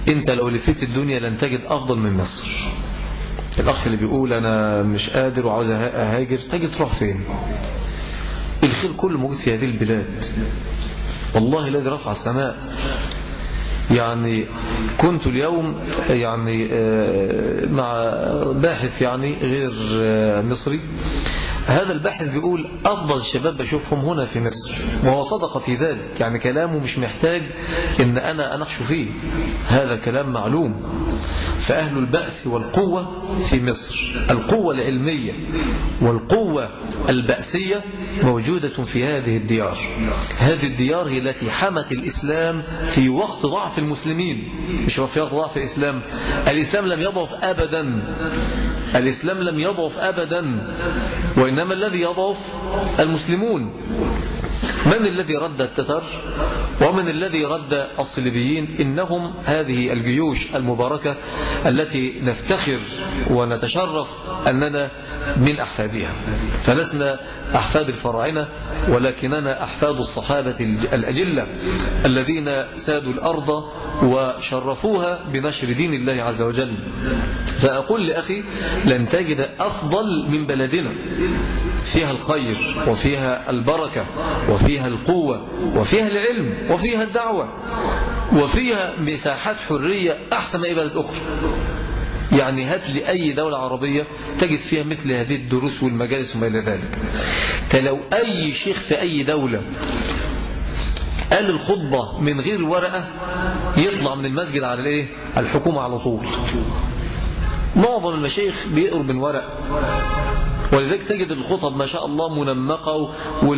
انت لو لفيت الدنيا لن تجد أفضل من مصر الأخ اللي بيقول أنا مش قادر وعاوز أهاجر تجد تروح فين الخير كله موجود في هذه البلاد والله الذي رفع السماء يعني كنت اليوم يعني آه، مع باحث يعني غير آه، مصري هذا الباحث بيقول أفضل الشباب بشوفهم هنا في مصر وهو صدق في ذلك يعني كلامه مش محتاج إن أنا أنخش فيه هذا كلام معلوم فأهل البأس والقوة في مصر القوة العلمية والقوة البأسية موجودة في هذه الديار هذه الديار هي التي حمت الإسلام في وقت ضعف المسلمين مش في وقت ضعف الإسلام الإسلام لم يضعف أبدا الإسلام لم يضعف أبدا وإنما الذي يضعف المسلمون من الذي رد التتر ومن الذي رد الصليبيين إنهم هذه الجيوش المباركة التي نفتخر ونتشرف أننا من أحفادها فلسنا أحفاد الفراعنة ولكننا أحفاد الصحابة الأجلة الذين سادوا الأرض وشرفوها بنشر دين الله عز وجل فأقول لأخي لن تجد أفضل من بلدنا فيها الخير وفيها البركة وفيها القوة وفيها العلم وفيها الدعوة وفيها مساحات حرية أحسن من أي بلد أخرى يعني هات لي أي دولة عربية تجد فيها مثل هذه الدروس والمجالس وما إلى ذلك لو أي شيخ في أي دولة قال الخطبة من غير ورقة يطلع من المسجد على الايه الحكومة على طول معظم المشايخ بيقروا من ورق ولذلك تجد الخطب ما شاء الله منمقة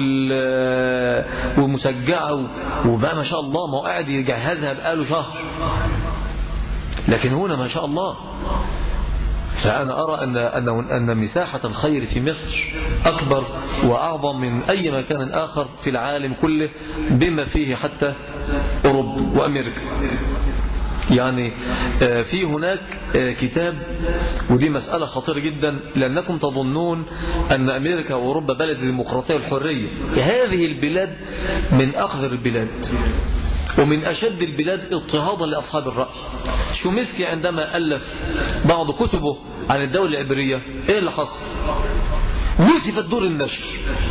ومسجعة وبقى ما شاء الله ما هو قاعد يجهزها بقاله شهر لكن هنا ما شاء الله فأنا أرى أن, أن, أن مساحة الخير في مصر أكبر وأعظم من أي مكان آخر في العالم كله بما فيه حتى أوروبا وأمريكا يعني آه، في هناك آه، كتاب ودي مسألة خطيرة جدا لأنكم تظنون أن أمريكا وأوروبا بلد الديمقراطية والحرية هذه البلاد من أخذر البلاد ومن أشد البلاد اضطهادا لأصحاب الرأي شوميسكي عندما ألف بعض كتبه عن الدولة العبرية إيه اللي حصل نسفت دور النشر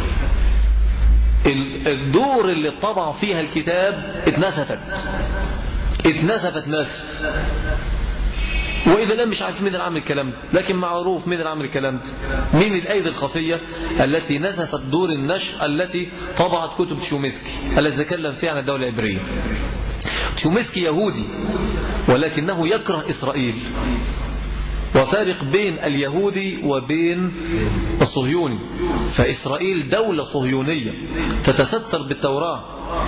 الدور اللي طبع فيها الكتاب اتنسفت اتنسفت نسف وإذا لم مش عارف مين اللي عمل الكلام ده لكن معروف مين اللي عمل الكلام ده مين الأيدي الخفية التي نسفت دور النشر التي طبعت كتب شوميسكي التي تكلم فيها عن الدولة العبرية شوميسكي يهودي ولكنه يكره إسرائيل وفارق بين اليهودي وبين الصهيوني فإسرائيل دولة صهيونية تتستر بالتوراة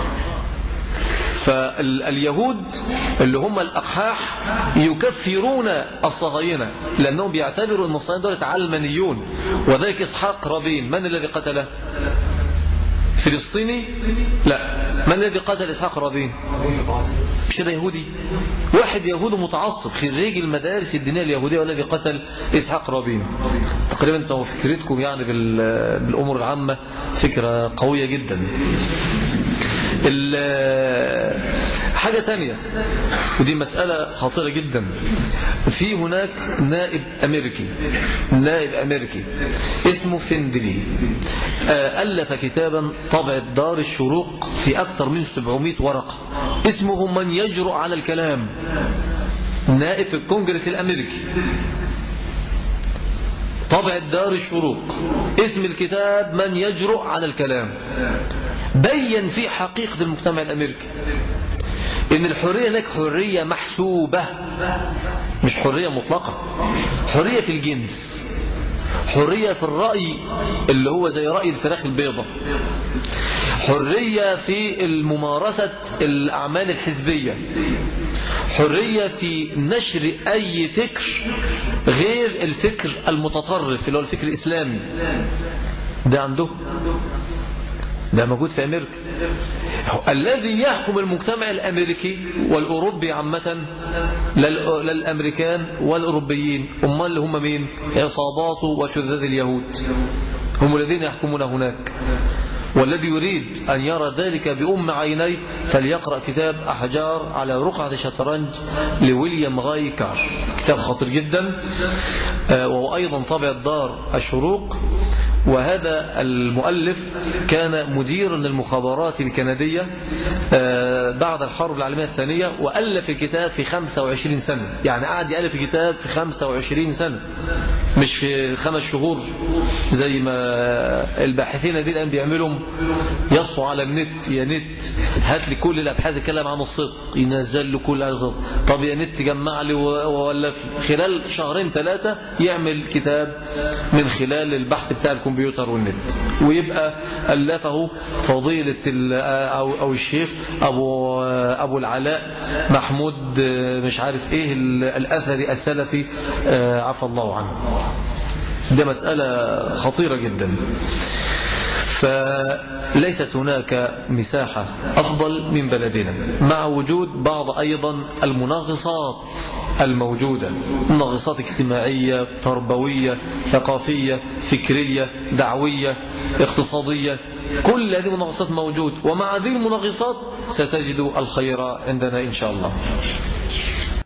فاليهود اللي هم الأقحاح يكفرون الصهاينة لأنهم بيعتبروا أن الصهاينة دولة علمانيون وذلك إسحاق رابين من الذي قتله فلسطيني لا من الذي قتل إسحاق رابين مش ده يهودي واحد يهودي متعصب خريج المدارس الدينية اليهودية والذي قتل إسحاق رابين تقريبا انتوا فكرتكم يعني بالأمور العامة فكرة قوية جدا حاجة تانية ودي مسألة خطيرة جدا في هناك نائب أمريكي نائب أمريكي اسمه فندلي آه، ألف كتابا طبع دار الشروق في أكثر من 700 ورقة اسمه من يجرؤ على الكلام نائب في الكونجرس الأمريكي طبع دار الشروق اسم الكتاب من يجرؤ على الكلام بين في حقيقة المجتمع الأمريكي إن الحرية لك حرية محسوبة مش حرية مطلقة حرية في الجنس حرية في الرأي اللي هو زي رأي الفراخ البيضة حرية في الممارسة الأعمال الحزبية حرية في نشر أي فكر غير الفكر المتطرف اللي هو الفكر الإسلامي ده عنده ده موجود في أمريكا الذي يحكم المجتمع الأمريكي والأوروبي عامة للأمريكان والأوروبيين أمال اللي هم مين عصابات وشذاذ اليهود هم الذين يحكمون هناك والذي يريد أن يرى ذلك بأم عينيه فليقرأ كتاب أحجار على رقعة شطرنج لويليام غاي كار كتاب خطير جدا آه، وهو أيضا طبع الدار الشروق وهذا المؤلف كان مديرا للمخابرات الكندية آه، بعد الحرب العالمية الثانية وألف كتاب في 25 سنة يعني قعد يألف كتاب في 25 سنة مش في خمس شهور زي ما الباحثين دي الآن بيعملوا يصوا على النت يا نت هات لي كل الأبحاث يتكلم عن الصدق ينزل له كل الصدق طب يا نت جمع لي وولف خلال شهرين ثلاثة يعمل كتاب من خلال البحث بتاع الكمبيوتر الكمبيوتر والنت ويبقى ألفه فضيلة أو, أو الشيخ أبو, أبو العلاء محمود مش عارف إيه الأثري السلفي عفى الله عنه ده مسألة خطيرة جدا فليست هناك مساحة أفضل من بلدنا مع وجود بعض أيضا المناغصات الموجودة مناغصات اجتماعية تربوية ثقافية فكرية دعوية اقتصادية كل هذه المناغصات موجود ومع هذه المناغصات ستجد الخير عندنا إن شاء الله